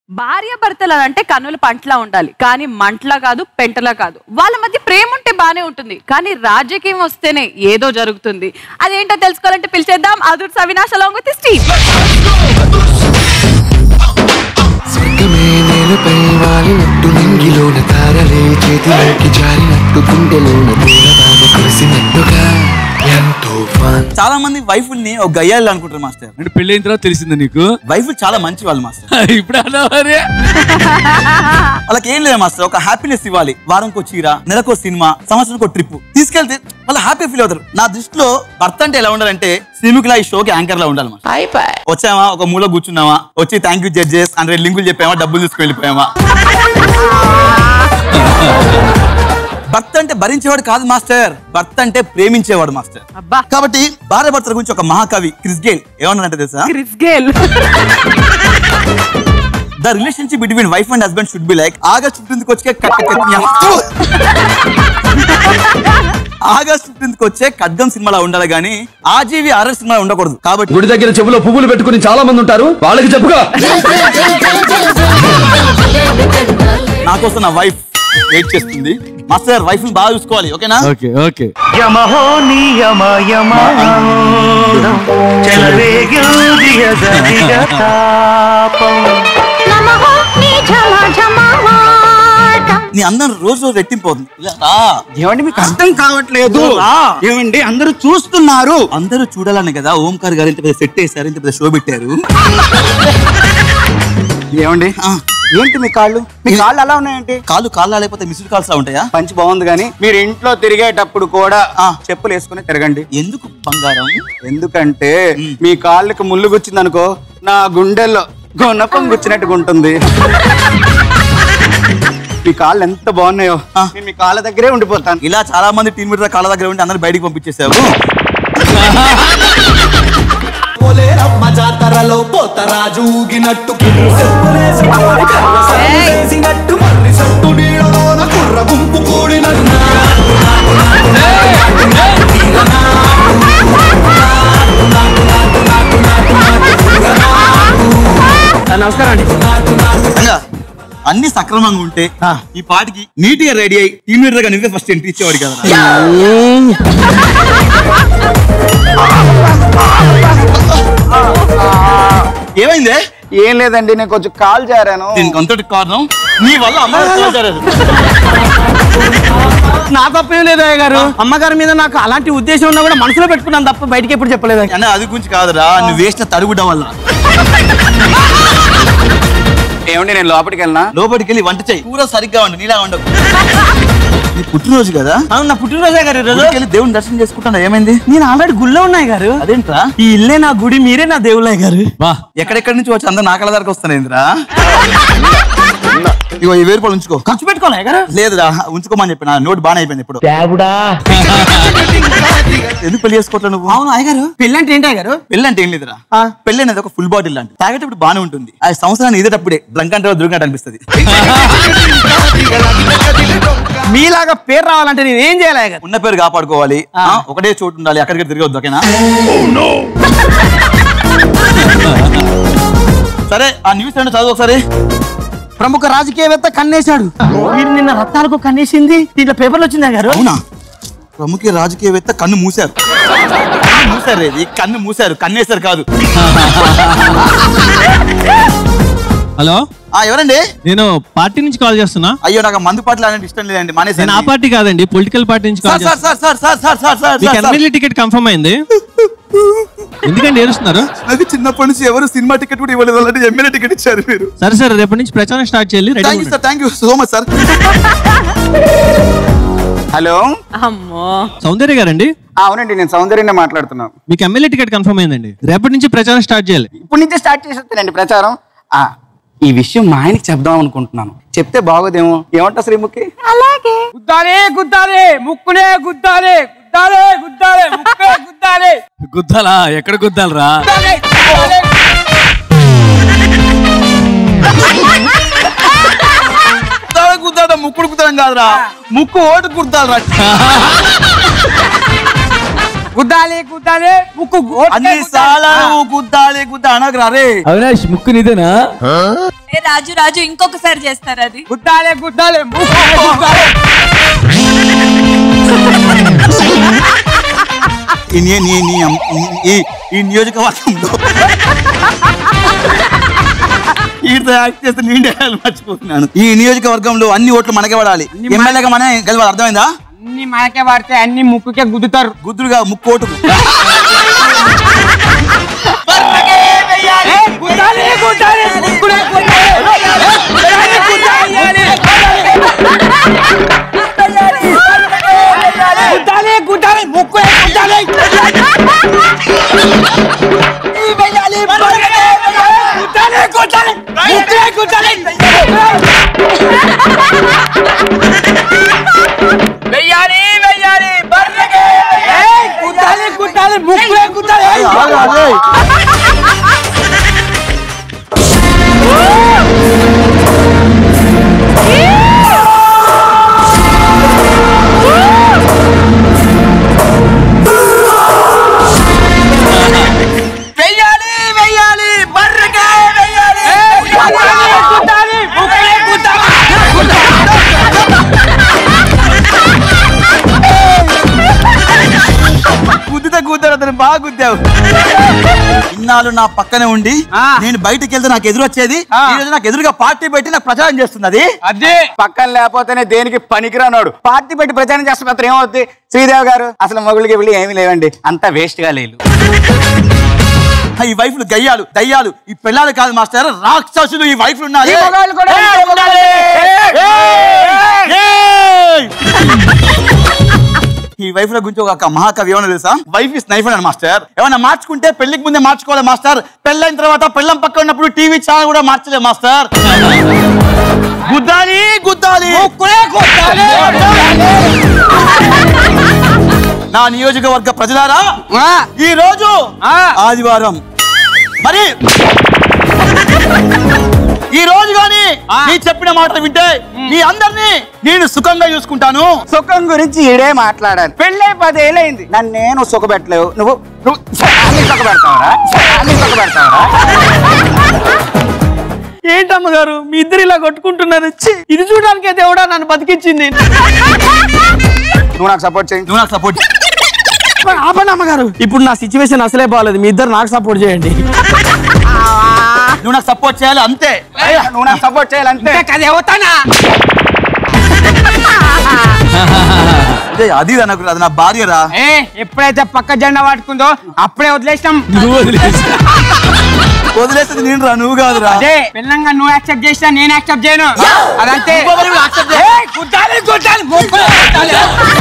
భార్య భర్తలు అంటే కన్నుల పంటలా ఉండాలి కానీ మంటలా కాదు పెంటలా కాదు వాళ్ళ మధ్య ప్రేమ ఉంటే బానే ఉంటుంది కానీ రాజకీయం వస్తేనే ఏదో జరుగుతుంది అదేంటో తెలుసుకోవాలంటే పిలిచేద్దాం Adhurs Avinash along with Steve స్వర్గమే నేలపై వాలినట్టు నింగిలోన తారలే చేతిలోకి జారినట్టు గుండెలోన పూలవాన కురిసినట్టుగా ఎంతో ఫన్ చాలా మంది వైఫుల్ని ఒక గయ్యాలు అనుకుంటారు మాస్టర్ అంటే పెళ్ళైన తర్వాత తెలిసింది నీకు వైఫ్ చాలా మంచి వాళ్ళు మాస్టర్ ఇప్పుడు అలా మరి వాళ్ళకి ఏం లేదు మాస్టర్ ఒక హ్యాపీనెస్ ఇవ్వాలి వారంకో చీర నెలకో సినిమా సంవత్సరానికి ట్రిప్ తీసుకెళ్తే వాళ్ళు హ్యాపీ ఫీల్ అవుతారు నా దృష్టిలో భర్త అంటే ఎలా ఉండాలంటే శ్రీముఖిలా ఈ షోకి యాంకర్ లా ఉండాలి మాస్టర్ వచ్చామా ఒక మూల కూర్చున్నావా వచ్చి థ్యాంక్ యూ జడ్జెస్ అంటే లింకులు చెప్పామా డబ్బులు తీసుకు వెళ్ళిపోయామా భర్త అంటే భరించేవాడు కాదు మాస్టర్ భర్త అంటే ప్రేమించేవాడు మాస్టర్ అబ్బా కాబట్టి భార్య భర్తల గురించి ఒక మహాకవి క్రిస్ గేల్ ఏమన్నారంటే తెలుసా Chris Gayle the relationship between wife and husband should be like August fifteenth వచ్చే ఆగస్ట్ ఫిఫ్టీన్త్ వచ్చే ఖడ్గం సినిమాలో ఉండాలి కానీ ఆజీవి ఆర్ఆర్ సినిమా ఉండకూడదు కాబట్టి గుడి దగ్గర చెవులో పువ్వులు పెట్టుకుని చాలా మంది ఉంటారు వాళ్ళకి చెప్పుగా నా కోసం నా వైఫ్ వెయిట్ చేస్తుంది మాస్టర్ వైఫ్ ని బాగా చూసుకోవాలి ఓకేనా ఓకే ఓకే యమహో నియమ యమానందం చెలరేగియ తాపం నీ అందరం రోజు రోజు రెట్టింపోతుంది ఇలా రా. ఏమండి మీకు అర్థం కావట్లేదు రా. ఏమండి అందరూ చూస్తున్నారు అందరూ చూడాలని కదా ఓంకార్ గారు ఇంత పెద్ద సెట్ వేశారు ఇంత పెద్ద షో పెట్టారు ఏమండి ఆ, ఏంటి మీ కాళ్ళు మీ కాళ్ళు అలా ఉన్నాయండి కాళ్ళు కాళ్ళు లేకపోతే మిస్డ్ కాల్స్ లా ఉంటాయా పంచి బాగుంది కానీ మీరు ఇంట్లో తిరిగేటప్పుడు కూడా ఆ. చెప్పులు వేసుకుని తిరగండి ఎందుకు బంగారం ఎందుకంటే మీ కాళ్ళకి ముళ్ళు గుచ్చింది అనుకో నా గుండెల్లో గుణపం గుచ్చినట్టుగా ఉంటుంది మీ కాళ్ళు ఎంత బాగున్నాయో ఆ. నేను మీ కాళ్ళ దగ్గరే ఉండిపోతాను ఇలా చాలా మంది టీం లీడర్ కాళ్ళ దగ్గర ఉండి అందరు బయటికి పంపించేసావు పోలేరమ్మ జాతరలో పోతరాజు ఊగినట్టు వేసినట్టు మర్రి సట్టు నీడలోన కుర్ర గుంపు కూడినట్టు నమస్కారం అండి నిజంగా అన్ని సక్రమంగా ఉంటే ఈ పాటికి నీట్ గా రెడీ అయ్యి టీం లీడర్ గా నువ్వే ఫస్ట్ ఎంట్రీ ఇచ్చేవాడు కదా ఏమైంది ఏం లేదండి నేను కొంచెం కాల్ జారాను దీనికి అంతటి కారణం నీ వల్ల అమ్మ చూసారు నా తప్పేం లేదు అయ్య గారు అమ్మగారి మీద నాకు అలాంటి ఉద్దేశం ఉన్నా కూడా మనసులో పెట్టుకున్నాను తప్ప బయటికి ఎప్పుడు చెప్పలేదు అంటే అది గురించి కాదురా నువ్వు వేసిన తరుగుడ వల్ల ఏమండి నేను లోపలికి వెళ్ళినా లోపలికి వెళ్ళి వంట చేయి కూర సరిగ్గా ఉండు నీలా ఉండవు నీ పుట్టినరోజు కదా అవును నా పుట్టినరోజే గారు ఈరోజు గుడికి వెళ్ళి దేవుని దర్శనం చేసుకుంటాను ఏమైంది నేను ఆల్రెడీ గుళ్ళో ఉన్నాయి గారు అదేంట్రా ఈ ఇల్లే నా గుడి మీరే నా దేవుళ్ళయ్య గారు వా ఎక్కడెక్కడి నుంచి వచ్చి అందరు నా కళ్ళ దగ్గరకు వస్తానేంద్రా ఇగో ఈ వేరు రూపాయలు ఉంచుకో ఖర్చు పెట్టుకోలే గారు లేదురా ఉంచుకోమని చెప్పిన నోట్ బాగానే అయిపోయింది ఇప్పుడు ఎందుకు పెళ్లి చేసుకోవట్లేదు నువ్వు అవును అయ్య గారు పెళ్ళి అంటే ఏంటి అయ్య గారు పెళ్ళి అంటే ఏం లేదురా పెళ్ళి అనేది ఒక ఫుల్ బాటిల్ లాంటి తాగేటప్పుడు బాగానే ఉంటుంది ఆ సంవత్సరాన్ని ఇదేటప్పుడే డ్రంక్ అంటే దొరికినట్టు అనిపిస్తుంది మీలాగా పేరు రావాలంటే నేను ఏం చేయాలి అయ్య గారు ఉన్న పేరు కాపాడుకోవాలి ఆ, ఒకటే చోటు ఉండాలి అక్కడికి తిరగవద్దు ఓకేనా సరే ఆ న్యూస్ ఏంటో చదువు ఒకసారి ప్రముఖ రాజకీయవేత్త కన్నేశాడు మీరు నిన్న రత్నాలకు కన్నేసింది దీంట్లో పేపర్లు వచ్చింది అయ్య గారు అవునా ప్రముఖ రాజకీయవేత్త కన్ను మూశారు కన్ను మూసారు ఇది కన్ను మూసారు కన్నేశారు కాదు హలో ఆ ఎవరండి నేను పార్టీ నుంచి కాల్ చేస్తున్నా అయ్యో నాకు ఆ మందు పాటలు అనేది ఇష్టం లేదండి మానేసి నేను ఆ పార్టీ కాదండి పొలిటికల్ పార్టీ నుంచి సార్ కాల్ సార్ చేస్తున్నా sir sir sir sir sir sir మీకు sir sir MLA ticket confirm అయింది ఎందుకండి ఏడుస్తున్నారు నాకు చిన్నప్పటి నుంచి ఎవరు సినిమా టికెట్ కూడా ఇవ్వలేదు అలాంటి ఎమ్మెల్యే టికెట్ ఇచ్చారు మీరు సరే సరే రేపటి నుంచి ప్రచారం స్టార్ట్ చేయాలి ready thank you sir thank you so much sir hello అమ్మో సౌందర్య గారండి ఆ, అవునండి నేను సౌందర్యనే మాట్లాడుతున్నాను మీకు ఎమ్మెల్యే టికెట్ కన్ఫర్మ్ అయిందండి రేపటి నుంచి ప్రచారం స్టార్ట్ చేయాలి ఇప్పటి నుంచే స్టార్ట్ చేసేస్తానండి ప్రచారం ఆ ఈ విషయం మా ఆయనకి చెప్దాం అనుకుంటున్నాను చెప్తే బాగోదేమో ఏమంటా శ్రీముఖి గుద్దాలే గుద్దాలే ముక్కునే గుద్దాలే గుద్దాలే గుద్దాలే ముక్కే గుద్దాలే గుద్దాలా ఎక్కడ గుద్దాలరా కుద్దాడ ముక్కుడు కుదరం కాదురా ముక్కు ఓటు కుర్తాలు రా గుద్దాలి గుద్దాలి ముక్కు అన్ని సార్లు గుద్దాలి గుద్దా అనకు రే అవినాష్ ముక్కు నీదేనా ఏ రాజు రాజు ఇంకొకసారి చేస్తారు అది గుద్దాలి గుద్దాలి ముక్కు గుద్దాలి. ఈ నీ- నీ- నీ అమ్- ఈ- ఈ నియోజకవర్గంలో ఈతో యాక్ట్ చేస్తే నేను డైలాగ్ మర్చిపోతున్నాను ఈ నియోజకవర్గంలో అన్ని ఓట్లు మనకే పడాలి ఎమ్మెల్యేగా మనమే గెలవాలి అర్థమైందా అన్ని మనకే పడితే అన్ని ముక్కుకే గుద్దుతారు గుద్దురుగా ముక్కోటు గుద్దాలి గుద్దాలి ముక్కునే గుద్దాలి గుద్దాలి గుద్దాలి గుద్దాలి ముక్కునే గుద్దాలి గుద్దాలి గుద్దాలి ముక్కునే గుద్దాలి వెయ్యాలి వెయ్యాలి బర్రెకే గుద్దాలి గుద్దాలి ముక్కునే గుద్దాలి వెయ్యాలి వెయ్యాలి బర్రెకే వెయ్యాలి గుద్దాలి ముక్కునే గుద్దాలి గుద్దితే గుద్దాడు అతను బాగా గుద్దావు ఇన్నాళ్ళు నా పక్కనే ఉండి నేను బయటికి వెళ్తే నాకు ఎదురు వచ్చేది ఈ రోజు నాకు ఎదురుగా పార్టీ పెట్టి నాకు ప్రచారం చేస్తుంది అది అదే పక్కన లేకపోతేనే దేనికి పనికిరానోడు పార్టీ పెట్టి ప్రచారం చేస్తే మాత్రం ఏమవుద్ది శ్రీదేవి గారు అసలు మొగుళ్ళకి వెళ్ళి ఏమీ లేవండి అంతా వేస్ట్ గా లేదు ఈ వైఫ్లు గయ్యాలు దయ్యాలు ఈ పిల్లలు కాదు మాస్టర్ రాక్షసులు ఈ వైఫ్లు ఉన్నారు ఈ మగాళ్ళు కూడా ఏయ్, ఉండాలి. ఏయ్! ఈ వైఫ్ ల గురించి ఒక మహాకవి ఏమన్నా తెలుసా వైఫ్ ఇస్ నైఫ్ అని మాస్టర్ ఏమన్నా మార్చుకుంటే పెళ్లికి ముందే మార్చుకోవాలి మాస్టర్ పెళ్ళైన తర్వాత పెళ్ళం పక్క ఉన్నప్పుడు టీవీ ఛానల్ కూడా మార్చలేదు మాస్టర్ గుద్దాలి గుద్దాలి ముక్కునే గుద్దాలి నా నియోజకవర్గ ప్రజలారా ఆ, ఈ రోజు ఆ. ఆదివారం మరి ఈ రోజు గాని నీ చెప్పిన మాటలు వింటే మీ అందరినీ నేను సుఖంగా చూసుకుంటాను సుఖం గురించి ఈడే మాట్లాడాలి పెళ్ళై పదేళ్ళైంది నన్ను నేను సుఖపెట్టలేవు నువ్వు నువ్వు అన్ని సుఖపెడతావరా అన్ని సుఖపెడతావరా ఏంటమ్మ గారు మీ ఇద్దరు ఇలా కొట్టుకుంటున్నారు ఛీ, ఇది చూడడానికే దేవుడా నన్ను బతికించింది నువ్వు నాకు సపోర్ట్ చేయి నువ్వు నాకు సపోర్ట్ ఆపండి అమ్మగారు ఇప్పుడు నా సిచ్యువేషన్ అసలే బాగాలేదు మీ ఇద్దరు నాకు సపోర్ట్ చేయండి నువ్వు నాకు సపోర్ట్ చేయాలి అంతే అయ్యా, నువ్వు నాకు సపోర్ట్ చేయాలంటే అది అవుతానా అదే అది నాకు అది నా భార్యరా ఏ ఎప్పుడైతే పక్క జెండా పట్టుకుందో అప్పుడే వదిలేసినాం నువ్వు వదిలేసి వదిలేసేది నేను రా నువ్వు కాదురా అదే పిల్లంగా నువ్వు యాక్సెప్ట్ చేసినా నేను యాక్సెప్ట్ చేయను అదంతే ఇంకొకరు కూడా accept చేయ- ఏయ్, గుద్దాలి గుద్దాలి ముక్కులో గుద్దాలి.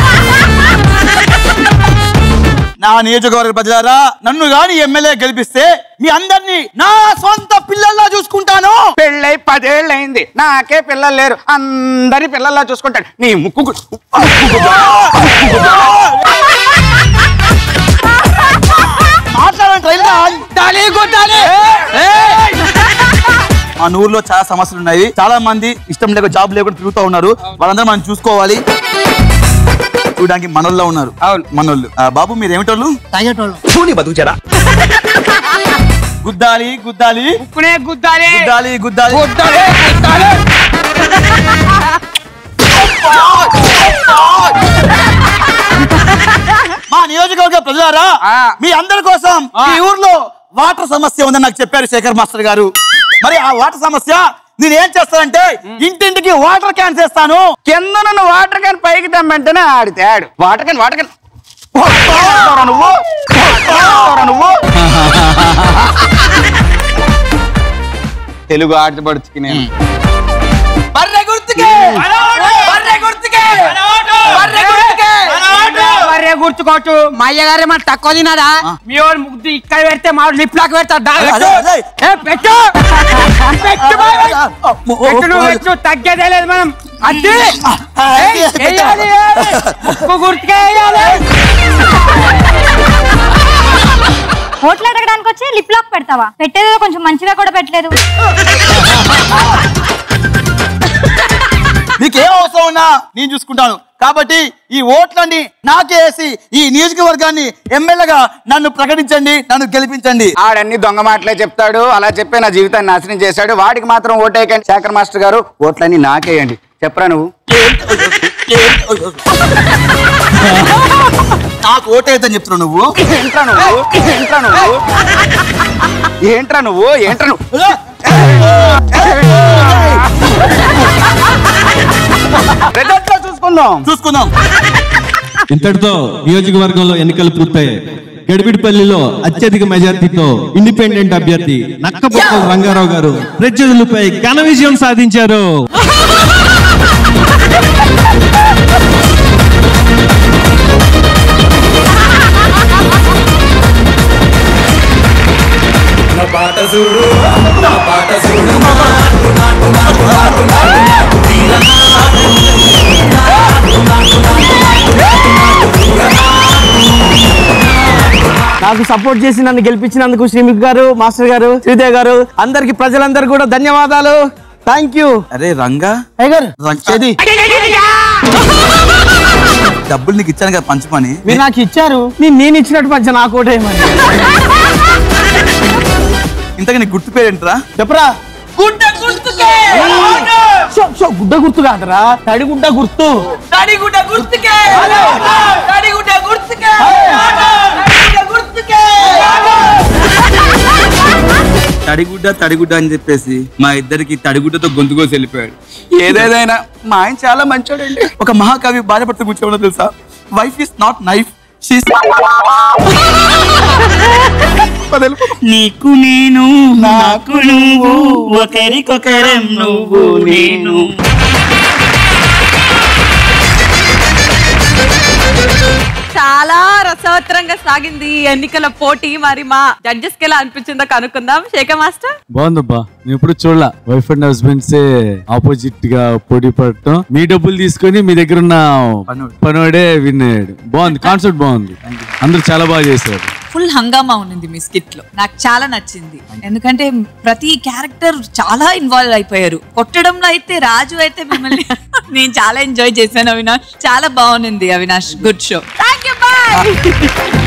నా నియోజకవర్గ ప్రజలారా నన్ను గాని ఎమ్మెల్యే గెలిపిస్తే మీ అందరినీ నా సొంత పిల్లల్లా చూసుకుంటాను పెళ్ళై పదేళ్ళైంది నాకే పిల్లలు లేరు అందరి పిల్లల్లా చూసుకుంటాడు నీ ముక్కు గు- మాట్లాడండి రైల్గా. గుద్దాలి గుద్దాలి మా ఊర్లో చాలా సమస్యలు ఉన్నాయి చాలా మంది ఇష్టం లేక జాబ్ లేకుండా తిరుగుతూ ఉన్నారు వాళ్ళందరూ మనం చూసుకోవాలి చూడడానికి మనోళ్ళలో ఉన్నారు అవును. మనోళ్ళు ఆ, బాబు మీరు ఏమిటోళ్ళు గుద్దాలి గుద్దాలి ముక్కునే గుద్దాలి గుద్దాలి గుద్దాలి గుద్దాలి గుద్దాలి మా నియోజకవర్గ ప్రజలారా ఆ. మీ అందరి కోసం ఈ ఊర్లో వాటర్ సమస్య ఉందని నాకు చెప్పారు శేఖర్ మాస్టర్ గారు మరి ఆ వాటర్ సమస్య నేను ఏం చేస్తానంటే ఇంటింటికి వాటర్ క్యాన్ చేస్తాను కింద నువ్వు వాటర్ క్యాన్ పైకి తెమ్మంటేనే ఆడితే ఆడు వాటర్ క్యాన్ వాటర్ క్యాన్ కొడతావా నువ్వు కొడతావా నువ్వు తెలుగు ఆడపడుచుకి నేను బర్రె గుర్తుకే బర్రె గుర్తుకే బర్రె గుర్తుకే బర్రె గుర్తుకోవచ్చు మా అయ్యగారే మన తక్కువ తినాడా మీ వాడు ముగ్గు ఇక్కడ పెడితే మా లిప్ లాక్ పెడతాడు అదే, అదే. ఏ పెట్టు పెట్టు బాయ్. పెట్టు నువ్వు పెట్టు తగ్గేదే లేదు మనం అది ఏయ్, వెయ్యాలి, వెయ్యాలి. ముక్కు గుర్తుకే వెయ్యాలి ఓట్లు అడగడానికి వచ్చి లిప్ లాక్ పెడతావా పెట్టేది కొంచెం మంచిగా కూడా పెట్టలేదు నీకేం అవసరం ఉన్నా నేను చూసుకుంటాను కాబట్టి ఈ ఓట్లన్నీ నాకే వేసి ఈ నియోజకవర్గాన్ని ఎమ్మెల్యేగా నన్ను ప్రకటించండి నన్ను గెలిపించండి ఆడన్ని దొంగ మాటలే చెప్తాడు అలా చెప్పే నా జీవితాన్ని నాశనం చేశాడు వాడికి మాత్రం ఓటేయకండి శేఖర్ మాస్టర్ గారు ఓట్లన్నీ నాకేయండి చెప్పరా నువ్వు నాకు ఓటేద్దని చెప్తున్నావు నువ్వు ఏంట్రా నువ్వు ఏంట్రా నువ్వు ఏంట్రా నువ్వు ఏంట్రా నువ్వు రిజల్ట్ లో చూసుకుందాం చూసుకుందాం ఇంతటితో నియోజకవర్గంలో ఎన్నికలు పూర్తయ్యాయి గడిబిడిపల్లిలో అత్యధిక మెజార్టీతో ఇండిపెండెంట్ అభ్యర్థి నక్కబొక్కల రంగారావు గారు ప్రత్యర్థులపై ఘన విజయం సాధించారు నా పాట చూడు నా పాట చూడు నాకు సపోర్ట్ చేసి నన్ను గెలిపించినందుకు శ్రీమిక్ గారు మాస్టర్ గారు శ్రీదేవ్ గారు అందరికి ప్రజలందరూ కూడా ధన్యవాదాలు థ్యాంక్ యూ అరే రంగా గారు రంగేది డబ్బులు నీకు ఇచ్చాను కదా పంచమని మీరు నాకు ఇచ్చారు నేను నేను ఇచ్చినట్టు పంచ నాకు ఓటేయమని ఇంతగా నీకు గుర్తు పేరేంట్రా చెప్పరా గుడ్డ గుర్తుకే సో సో గుడ్డ గుర్తు కాదురా తడి గుడ్డ గుర్తు తడిగుడ్డ గుర్తుకే తడిగుడ్డ గుర్తుకే తడిగుడ్డ గుర్తుకే తడిగుడ్డ తడిగుడ్డ అని చెప్పేసి మా ఇద్దరికి తడిగుడ్డతో గొంతు కోసి వెళ్ళిపోయాడు ఏదేదైనా మా ఆయన చాలా మంచోడండి ఒక మహాకవి బాధపడుతూ కూర్చోవడం తెలుసా వైఫ్ ఇస్ నాట్ నైఫ్ నీకు నేను నాకు నువ్వు ఒకరికొకరం నువ్వు నేను చాలా రసవత్తరంగా సాగింది ఈ ఎన్నికల పోటీ మరి మా జడ్జెస్ కి ఎలా అనిపించిందో కనుక్కుందాం శేఖర్ మాస్టర్ బాగుందబ్బా నేను ఎప్పుడు చూడలా వైఫ్ అండ్ హస్బెండ్స్ ఆపోజిట్ గా పోటీ పడటం మీ డబ్బులు తీసుకొని మీ దగ్గర ఉన్న పనివాడే విన్ అయ్యాడు బాగుంది కాన్సెప్ట్ బాగుంది అందరూ చాలా బాగా చేశారు ఫుల్ హంగామా ఉన్నింది మీ స్కిట్ లో నాకు చాలా నచ్చింది ఎందుకంటే ప్రతి క్యారెక్టర్ చాలా ఇన్వాల్వ్ అయిపోయారు కొట్టడంలో అయితే రాజు అయితే మిమ్మల్ని నేను చాలా ఎంజాయ్ చేశాను అవినాష్ చాలా బాగుంది Avinash good show thank you bye